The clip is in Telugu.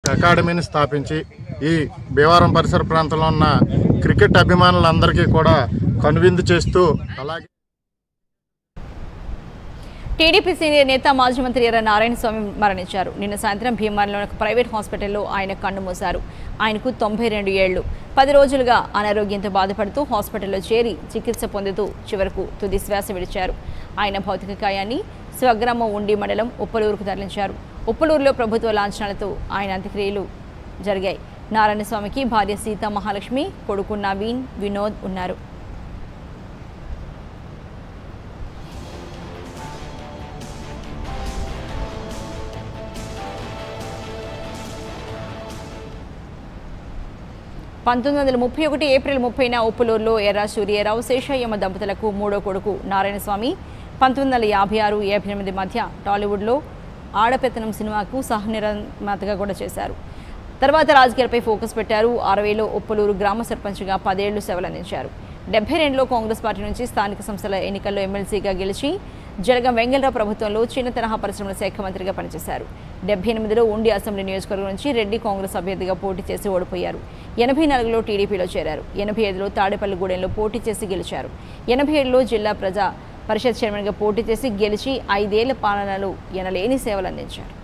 అకాడమీని స్థాపించి ఈ భీమవరం పరిసర ప్రాంతంలో ఉన్న క్రికెట్ అభిమానులందరికీ కూడా కనువిందు చేస్తూ అలాగే టీడీపీ సీనియర్ నేత మాజీ మంత్రి ఎర్ర నారాయణ స్వామి మరణించారు నిన్న సాయంత్రం భీమవరంలోని ఒక ప్రైవేట్ హాస్పిటల్లో ఆయన కన్ను మూశారు ఆయనకు తొంభై రెండు ఏళ్లు పది రోజులుగా అనారోగ్యంతో బాధపడుతూ హాస్పిటల్లో చేరి చికిత్స పొందుతూ చివరకు తుది శ్వాస విడిచారు ఆయన భౌతిక కాయాన్ని స్వగ్రామం ఉండి మండలం ఉప్పలూరుకు తరలించారు ఉప్పలూరులో ప్రభుత్వ లాంఛనాలతో ఆయన అంత్యక్రియలు జరిగాయి నారాయణ స్వామికి భార్య సీతా మహాలక్ష్మి కొడుకు నవీన్ వినోద్ ఉన్నారు పంతొమ్మిది వందల ముప్పై ఒకటి ఏప్రిల్ ముప్పైన ఉప్పులూరులో ఎర్ర సూర్యరావు శేషయ్యమ్మ దంపతులకు మూడో కొడుకు నారాయణస్వామి పంతొమ్మిది వందల యాభై ఆరు యాభై ఎనిమిది మధ్య టాలీవుడ్లో ఆడపెత్తనం సినిమాకు సహనిర్మాతగా కూడా చేశారు తర్వాత రాజకీయాలపై ఫోకస్ పెట్టారు అరవైలో ఉప్పలూరు గ్రామ సర్పంచ్గా పదేళ్లు సేవలందించారు డెబ్బై రెండులో కాంగ్రెస్ పార్టీ నుంచి స్థానిక సంస్థల ఎన్నికల్లో ఎమ్మెల్సీగా గెలిచి జలగం వెంగళరావు ప్రభుత్వంలో చిన్న తరహా పరిశ్రమల శాఖ మంత్రిగా పనిచేశారు డెబ్బై ఎనిమిదిలో ఉండి అసెంబ్లీ నియోజకవర్గం నుంచి రెడ్డి కాంగ్రెస్ అభ్యర్థిగా పోటీ చేసి ఓడిపోయారు ఎనభై నాలుగులో టీడీపీలో చేరారు ఎనభై ఐదులో తాడేపల్లిగూడెంలో పోటీ చేసి గెలిచారు ఎనభై ఏడులో జిల్లా ప్రజా పరిషత్ చైర్మన్గా పోటీ చేసి గెలిచి ఐదేళ్ల పాలనలో ఎనలేని సేవలు అందించారు